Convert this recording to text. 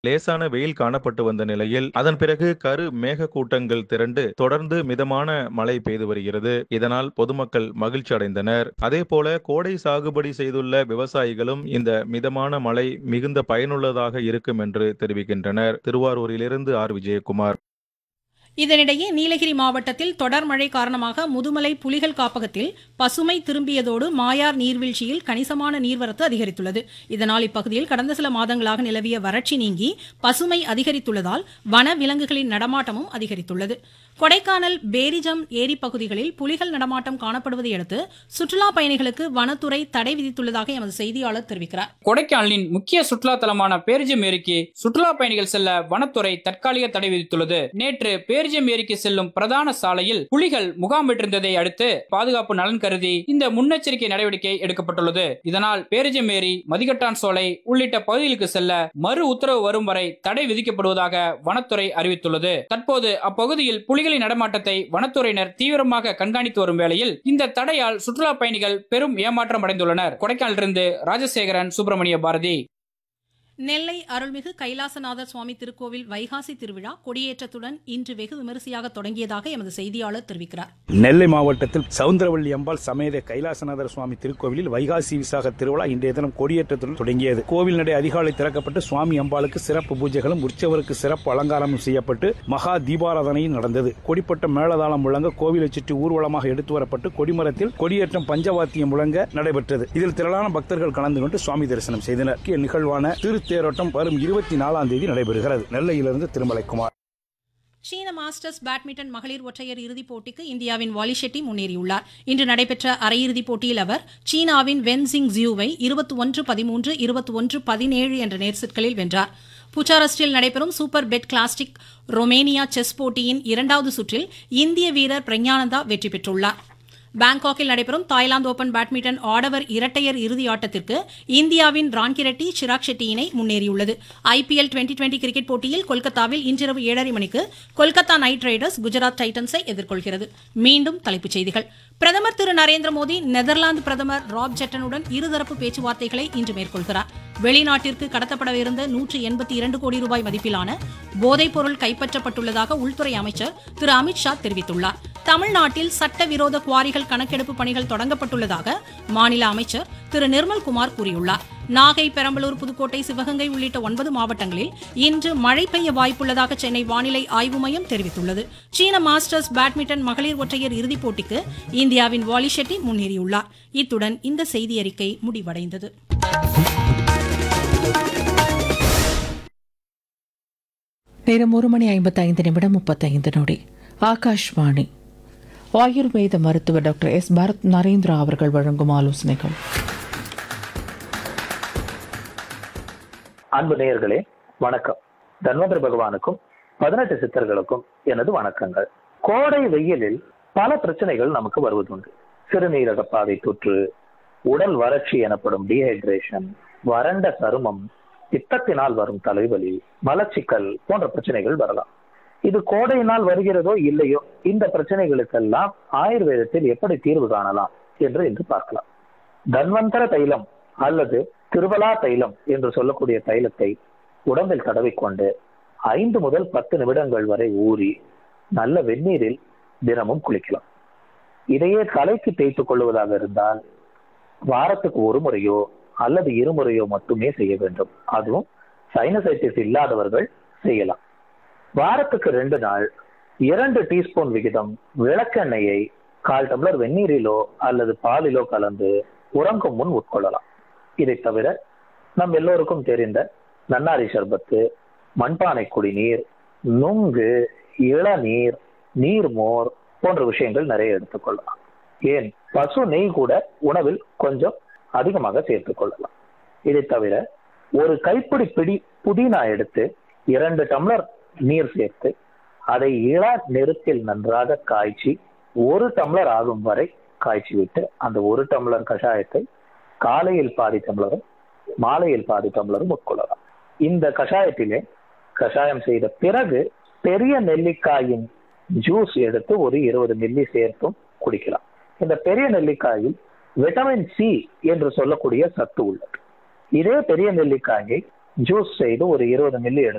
லேசான வெயில் காணப்பட்டு வந்த நிலையில் அதன் பிறகு கரு மேக கூட்டங்கள் திரண்டு தொடர்ந்து மிதமான மழை பெய்து வருகிறது இதனால் பொதுமக்கள் மகிழ்ச்சி அடைந்தனர் அதேபோல கோடை சாகுபடி செய்துள்ள விவசாயிகளும் இந்த மிதமான மழை மிகுந்த பயனுள்ளதாக இருக்கும் என்று தெரிவிக்கின்றனர் திருவாரூரிலிருந்து ஆர் விஜயகுமார் இதனிடையே நீலகிரி மாவட்டத்தில் தொடர் மழை காரணமாக முதுமலை புலிகள் காப்பகத்தில் பசுமை திரும்பியதோடு மாயார் நீர்வீழ்ச்சியில் கணிசமான நீர்வரத்து அதிகரித்துள்ளது இதனால் இப்பகுதியில் கடந்த சில மாதங்களாக நிலவிய வறட்சி நீங்கி பசுமை அதிகரித்துள்ளதால் வன விலங்குகளின் நடமாட்டமும் அதிகரித்துள்ளது கொடைக்கானல் பேரிஜம் ஏரி பகுதிகளில் புலிகள் நடமாட்டம் காணப்படுவதை அடுத்து சுற்றுலா பயணிகளுக்கு வனத்துறை தடை விதித்துள்ளதாக எமது செய்தியாளர் தெரிவிக்கிறார் கொடைக்கானலின் முக்கிய சுற்றுலா தலமான பேரிஜம் ஏரிக்கு சுற்றுலா பயணிகள் செல்ல வனத்துறை தற்காலிக தடை விதித்துள்ளது நேற்று பேரிஜம் ஏரிக்கு செல்லும் பிரதான சாலையில் புலிகள் முகாமிட்டிருந்ததை அடுத்து பாதுகாப்பு நலன் கருதி இந்த முன்னெச்சரிக்கை நடவடிக்கை எடுக்கப்பட்டுள்ளது இதனால் பேரிஜம் ஏரி மதிகட்டான் சோலை உள்ளிட்ட பகுதிகளுக்கு செல்ல மறு உத்தரவு வரும் வரை தடை விதிக்கப்படுவதாக வனத்துறை அறிவித்துள்ளது தற்போது அப்பகுதியில் புலிகளின் நடமாட்டத்தை வனத்துறையினர் தீவிரமாக கண்காணித்து வரும் வேளையில் இந்த தடையால் சுற்றுலா பயணிகள் பெரும் ஏமாற்றம் அடைந்துள்ளனர் கொடைக்கானலிருந்து ராஜசேகரன் சுப்பிரமணிய பாரதி நெல்லை அருள்மிகு கைலாசநாதர் சுவாமி திருக்கோவில் வைகாசி திருவிழா கொடியேற்றத்துடன் இன்று வெகு விமரிசையாக தொடங்கியதாக எமது செய்தியாளர் தெரிவிக்கிறார் நெல்லை மாவட்டத்தில் சவுந்தரவள்ளி அம்பாள் சமேத கைலாசநாதர் சுவாமி திருக்கோவிலில் வைகாசி விசாக திருவிழா இன்றைய தினம் கொடியேற்றத்துடன் தொடங்கியது கோவில் நடை அதிகாலை திறக்கப்பட்டு சுவாமி அம்பாளுக்கு சிறப்பு பூஜைகளும் உற்சவருக்கு சிறப்பு அலங்காரமும் செய்யப்பட்டு மகா தீபாராதனையும் நடந்தது கொடிப்பட்ட மேளதாளம் முழங்க கோவிலை சுற்றி ஊர்வலமாக எடுத்து வரப்பட்டு கொடிமரத்தில் கொடியேற்றம் பஞ்சவாத்தியம் முழங்க நடைபெற்றது இதில் திரளான பக்தர்கள் கலந்து கொண்டு சுவாமி தரிசனம் செய்தனர் முக்கிய நிகழ்வான திருத்தேரோட்டம் வரும் இருபத்தி நாலாம் தேதி நடைபெறுகிறது நெல்லையிலிருந்து திருமலைக்குமார் சீன மாஸ்டர்ஸ் பேட்மிண்டன் மகளிர் ஒற்றையர் இறுதிப் போட்டிக்கு இந்தியாவின் வாலி ஷெட்டி முன்னேறியுள்ளார் இன்று நடைபெற்ற அரையிறுதிப் போட்டியில் அவர் சீனாவின் வென்சிங் ஜியூவை இருபத்தி ஒன்று பதிமூன்று இருபத்தி ஒன்று பதினேழு என்ற நேர் செட்களில் வென்றார் புச்சாரஸ்டில் நடைபெறும் super bet classic Romania chess போட்டியின் இரண்டாவது சுற்றில் இந்திய வீரர் பிரஞானந்தா வெற்றி பெற்றுள்ளார் பாங்காக்கில் நடைபெறும் தாய்லாந்து ஓபன் பேட்மிண்டன் ஆடவர் இரட்டையர் இறுதி ஆட்டத்திற்கு இந்தியாவின் ரான்கிரெட்டி சிராக் ஷெட்டி இணை முன்னேறியுள்ளது ஐபிஎல் டுவெண்டி டுவெண்டி கிரிக்கெட் போட்டியில் கொல்கத்தாவில் இன்றிரவு ஏழரை மணிக்கு கொல்கத்தா நைட் ரைடர்ஸ் குஜராத் டைட்டன்ஸை எதிர்கொள்கிறது மீண்டும் தலைப்புச் செய்திகள் பிரதமர் திரு நரேந்திர மோடி நெதர்லாந்து பிரதமர் ராப் ஜெட்டனுடன் இருதரப்பு பேச்சுவார்த்தைகளை இன்று மேற்கொள்கிறார் வெளிநாட்டிற்கு கடத்தப்படவிருந்த நூற்று எண்பத்தி இரண்டு கோடி ரூபாய் மதிப்பிலான போதைப் பொருள் கைப்பற்றப்பட்டுள்ளதாக உள்துறை அமைச்சர் திரு அமித்ஷா தெரிவித்துள்ளார் தமிழ்நாட்டில் சட்டவிரோத குவாரிகள் கணக்கெடுப்பு பணிகள் தொடங்கப்பட்டுள்ளதாக மாநில அமைச்சர் திரு நிர்மல்குமார் கூறியுள்ளார் நாகை பெரம்பலூர் புதுக்கோட்டை சிவகங்கை உள்ளிட்ட ஒன்பது மாவட்டங்களில் இன்று மழை பெய்ய வாய்ப்புள்ளதாக சென்னை வானிலை ஆய்வு மையம் தெரிவித்துள்ளது சீன மாஸ்டர்ஸ் பேட்மிண்டன் மகளிர் ஒற்றையர் இறுதிப் போட்டிக்கு இந்தியாவின் வாலி ஷெட்டி முன்னேறியுள்ளார் இத்துடன் இந்த செய்தியறிக்கை முடிவடைந்தது நேரம் ஒரு மணி ஐம்பத்தைந்து நிமிடம் முப்பத்தைந்து நொடி ஆகாஷ்வாணி ஆயுர்வேத மருத்துவர் டாக்டர் எஸ் பரத் நரேந்திரா அவர்கள் வழங்கும் ஆலோசனைகள் அன்பு நேயர்களே வணக்கம் தன்வந்திர பகவானுக்கும் பதினெட்டு சித்தர்களுக்கும் எனது வணக்கங்கள் கோடை வெயிலில் பல பிரச்சனைகள் நமக்கு வருவதுண்டு சிறுநீரக பாதை தொற்று உடல் வறட்சி எனப்படும் டீஹைட்ரேஷன் வறண்ட சருமம் பித்தத்தினால் வரும் தலைவலி மலச்சிக்கல் போன்ற பிரச்சனைகள் வரலாம் இது கோடையினால் வருகிறதோ இல்லையோ இந்த பிரச்சனைகளுக்கெல்லாம் ஆயுர்வேதத்தில் எப்படி தீர்வு காணலாம் என்று இன்று பார்க்கலாம் தன்வந்தர தைலம் அல்லது திருவலா தைலம் என்று சொல்லக்கூடிய தைலத்தை உடம்பில் தடவிக்கொண்டு ஐந்து முதல் பத்து நிமிடங்கள் வரை ஊறி நல்ல வெந்நீரில் தினமும் குளிக்கலாம் இதையே தலைக்கு தேய்த்துக் கொள்வதாக இருந்தால் வாரத்துக்கு ஒரு முறையோ அல்லது இருமுறையோ மட்டுமே செய்ய வேண்டும் அதுவும் சைனசைட்டிஸ் இல்லாதவர்கள் செய்யலாம் வாரத்துக்கு ரெண்டு நாள் இரண்டு டீஸ்பூன் விகிதம் விளக்கெண்ணெயை கால் டம்ளர் வெந்நீரிலோ அல்லது பாலிலோ கலந்து உறங்கும் முன் உட்கொள்ளலாம் இதை தவிர நம் எல்லோருக்கும் தெரிந்த நன்னாரி சர்பத்து மண்பானை குடிநீர் நுங்கு இளநீர் நீர்மோர் போன்ற விஷயங்கள் நிறைய எடுத்துக்கொள்ளலாம் ஏன் பசு நெய் கூட உணவில் கொஞ்சம் அதிகமாக சேர்த்துக் கொள்ளலாம் இதை தவிர ஒரு கைப்பிடி பிடி புதினா எடுத்து இரண்டு டம்ளர் நீர் சேர்த்து அதை இள நெருப்பில் நன்றாக காய்ச்சி ஒரு டம்ளர் ஆகும் வரை காய்ச்சி விட்டு அந்த ஒரு டம்ளர் கஷாயத்தை காலையில் பாதி டம்ளரும் மாலையில் பாதி டம்ளரும் உட்கொள்ளலாம் இந்த கஷாயத்திலே கஷாயம் செய்த பிறகு பெரிய நெல்லிக்காயின் ஜூஸ் எடுத்து ஒரு இருபது மில்லி சேர்த்தும் குடிக்கலாம் இந்த பெரிய நெல்லிக்காயில் விட்டமின் சி என்று சொல்லக்கூடிய சத்து உள்ளது இதே பெரிய நெல்லிக்காயை ஜூஸ் செய்து ஒரு இருபது மில்லி எடுத்து